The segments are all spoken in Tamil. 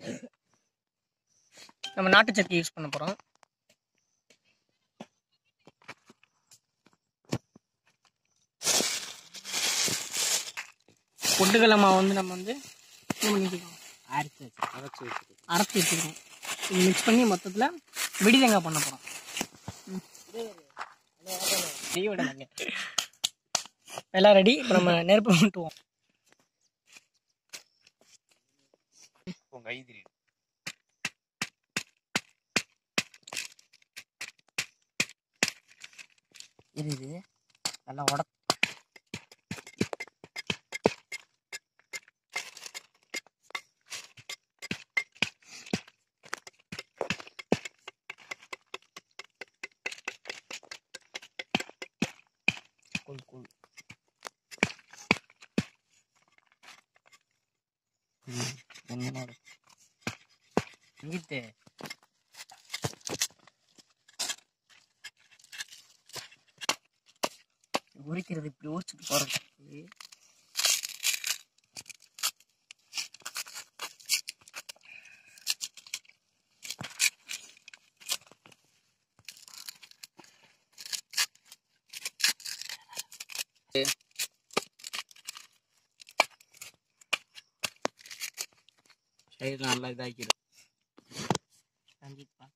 நம்ம நாட்டு சக்கி யூஸ் பண்ண போகிறோம் பொட்டுக்கடலை மாவு வந்து நம்ம வந்து என்ன பண்ணிக்கலாம் அரைச்சி வச்சு அரைச்சி வச்சுட்டு அரைச்சி வச்சுருக்கோம் இது மிக்ஸ் பண்ணி மொத்தத்தில் வெடிதேங்காய் பண்ண போகிறோம் எல்லாம் ரெடி இப்போ நம்ம நெருப்பு விட்டுவோம் உங்க கை தெரியும் இது இது நல்லா உட கூல் கூல் ம் என்னோட இங்கிட்டு உரிக்கிறது இப்படி உரிச்சுட்டு போறது சைடு நல்லா இதாக்கிடும் கண்டிப்பா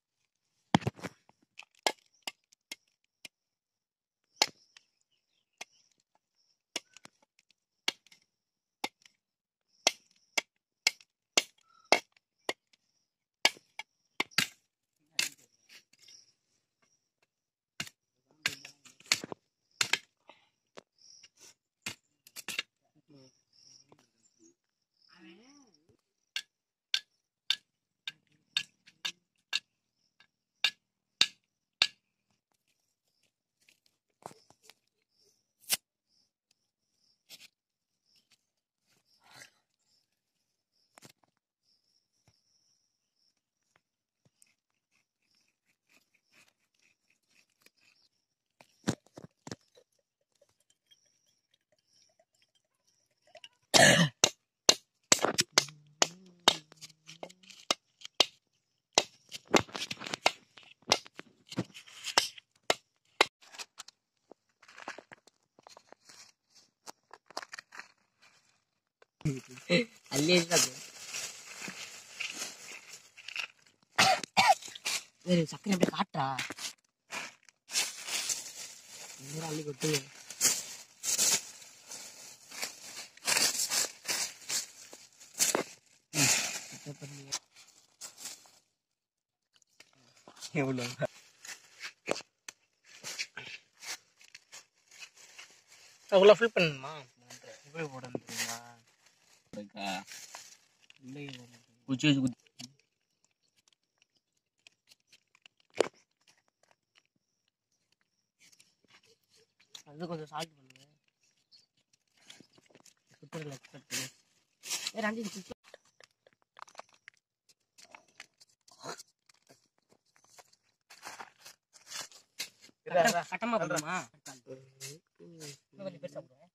ಅಲ್ಲೇ ಇರ್ತದೆ ಬೇರೆ ಸಕ್ಕರೆ ಬೇಕು ಆಟ ಅಲ್ಲಿ ಗೊತ್ತಿಲ್ಲ எவ்வளோ அவ்வளோ ஃபில் பண்ணணுமா எப்படி போடணும் தெரியுமா இருக்கா குச்சி வச்சு குத்தி அது கொஞ்சம் சால்ட் பண்ணுங்க சுத்தரில் எக்ஸ்பெக்ட் பண்ணி ஏ ரஞ்சித் சுத்து கட்ட- கட்டமா பண்ணுமா இன்னும் கொஞ்சம் பெருசா போடுங்க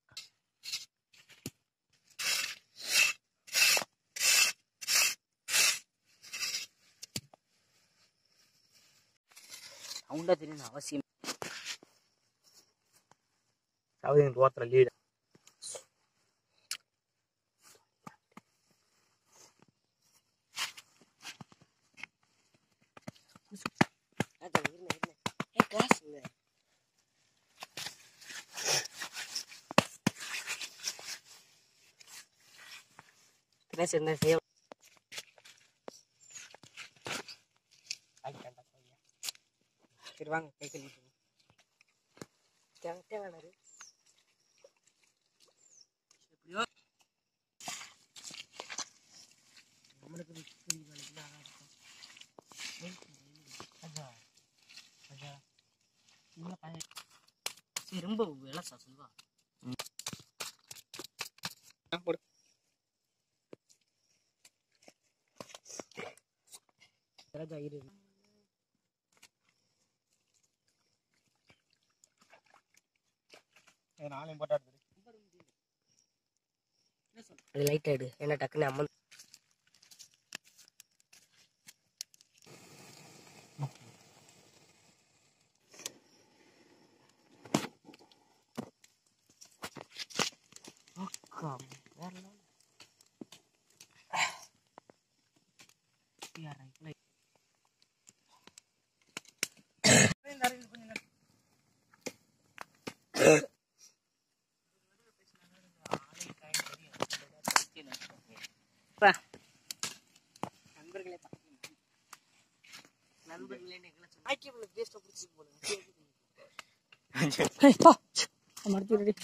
சவுண்டா தெரியணும் அவசியம் அதாவது எனக்கு ஓரத்தில் லீடு அதான் இருங்க இருங்க ஏ கிளாஸ் கிளாஸ் என்ன செய்ய சரி வாங்க கை கழுவிட்டு தேவை தேவையானது எப்படியோ நம்மளுக்கு புரிய வேலைக்கு அதான் இருக்கும் அதான் அதான் இவ்வளோ பழைய சரி ரொம்ப விளசா சொல்வா போடு ராஜா இரு நாளையும் போட்டா எடுத்துரு அது லைட் ஆயிடு ஏன்னா டக்குன்னு அம்மன் யாரா இப்படி நண்பர்களே நண்பர்களே ஆக்கி பேஸ்ட பிடிச்சி போடுங்க மறுத்து ரெடி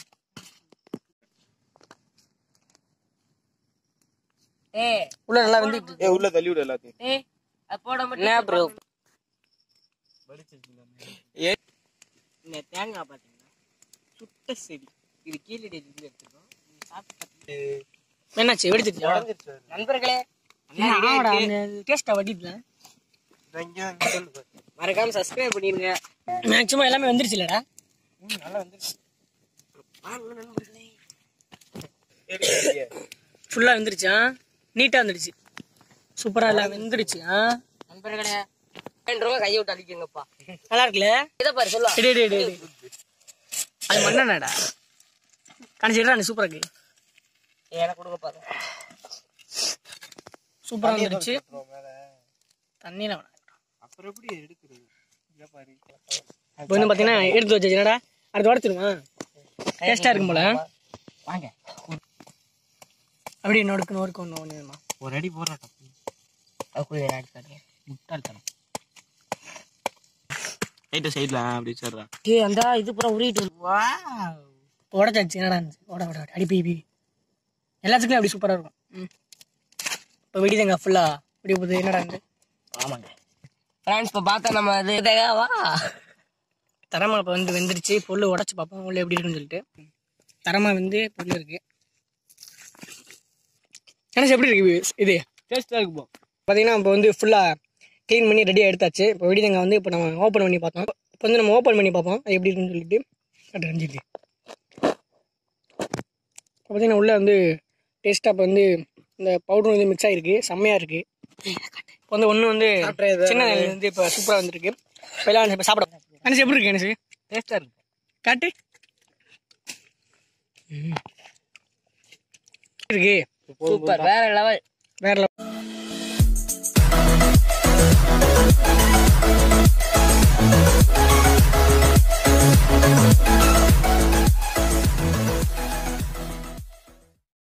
ஏய் உள்ள நல்லா வந்துட்டு ஏ உள்ள தள்ளி விடு எல்லாத்தையும் ஏய் அது போட என்ன மட்டும் ப்ரோ இந்த தேங்காய் பாத்தீங்கன்னா சுட்ட செடி இது கீழே இருந்து எடுத்துக்கோம் நீ சாப்பிட்டு என்னாச்சு வெடிச்சிருச்சா உடஞ்சிருச்சு அது. நண்பர்களே ஆமாடா டேஸ்டா வடிடல இதோ இங்க வந்து சொல்லு பாரு. மறக்காம சப்ஸ்கிரைப் பண்ணிருங்க மேக்ஸிமம் எல்லாமே வந்துருச்சுலடா ம், நல்லா வந்துருச்சு வாங்க நண்பர்களே சரி, சரியா. ஃபுல்லா வந்துருச்சா நீட்டா வந்துருச்சு சூப்பரா இல்ல வெந்துருச்சு ஆ நண்பர்களே ரெண்டு ரூபா கையை விட்டு அடிக்குங்கப்பா நல்லா இருக்குல்ல இதை பாரு சொல்ல டேய் டேய் டேய் டேய். அது மண்ணடா கணிச்சிடா நீ சூப்பரா இருக்கு எனக்கு கொடுங்க பாரு சூப்பரா வந்துருச்சு அப்புறம் மேல. தண்ணியில வேணாம் அப்புறம் எப்படி எடுக்கிறது இங்க பாரு இப்போ வந்து பாத்தீங்கன்னா எடுத்து வச்சு என்னடா அடுத்து உடச்சிருமா டேஸ்டா இருக்கும் போல வாங்க அப்படியே நொறுக்கு நொறுக்கு ஒன்று ஒன்று வேணுமா ஒரு அடி போடுறா தப்பு அதுக்குள்ள ஆட் பண்ணி முட்டாள்தனம் ரைட்டு சைடுல அப்படி வச்சிடுறா ஏய் அந்த இது பூரா உருகிட்டு வந்து வா உடச்சாச்சு என்னடா இருந்துச்சு உட உட உட. அடி பி பி எல்லாத்துக்குமே அப்படி சூப்பரா இருக்கும் ம் இப்போ வெடிதங்க ஃபுல்லா வெடி போகுது என்னடா இருந்து ஆமாங்க ஃப்ரெண்ட்ஸ் இப்போ பார்த்தா நம்ம இது இதா வா தரமா இப்போ வந்து வெந்துருச்சு பொருள் உடச்சு பார்ப்போம் உள்ள எப்படி இருக்குன்னு சொல்லிட்டு தரமா வந்து பொருள் இருக்கு என்ன எப்படி இருக்கு இது டேஸ்டா இருக்கு போ பார்த்தீங்கன்னா இப்போ வந்து ஃபுல்லாக க்ளீன் பண்ணி ரெடியாக எடுத்தாச்சு இப்போ வெடிதங்க வந்து இப்போ நம்ம ஓப்பன் பண்ணி பார்த்தோம் இப்போ வந்து நம்ம ஓப்பன் பண்ணி பார்ப்போம் அது எப்படி இருக்குன்னு சொல்லிட்டு கட்டு அஞ்சிருக்கு இப்போ பார்த்தீங்கன்னா உள்ளே வந்து டேஸ்ட்டாக இப்போ வந்து இந்த பவுடர் வந்து மிக்ஸ் ஆகிருக்கு செம்மையாக இருக்குது இப்போ வந்து ஒன்று வந்து சின்ன நெல் வந்து இப்போ சூப்பராக வந்துருக்கு இப்போ எல்லாம் இப்போ சாப்பிட அனுசு எப்படி இருக்கு அனுசு டேஸ்டா இருக்கு காட்டு ம். இருக்கு சூப்பர் வேற லெவல் வேற level.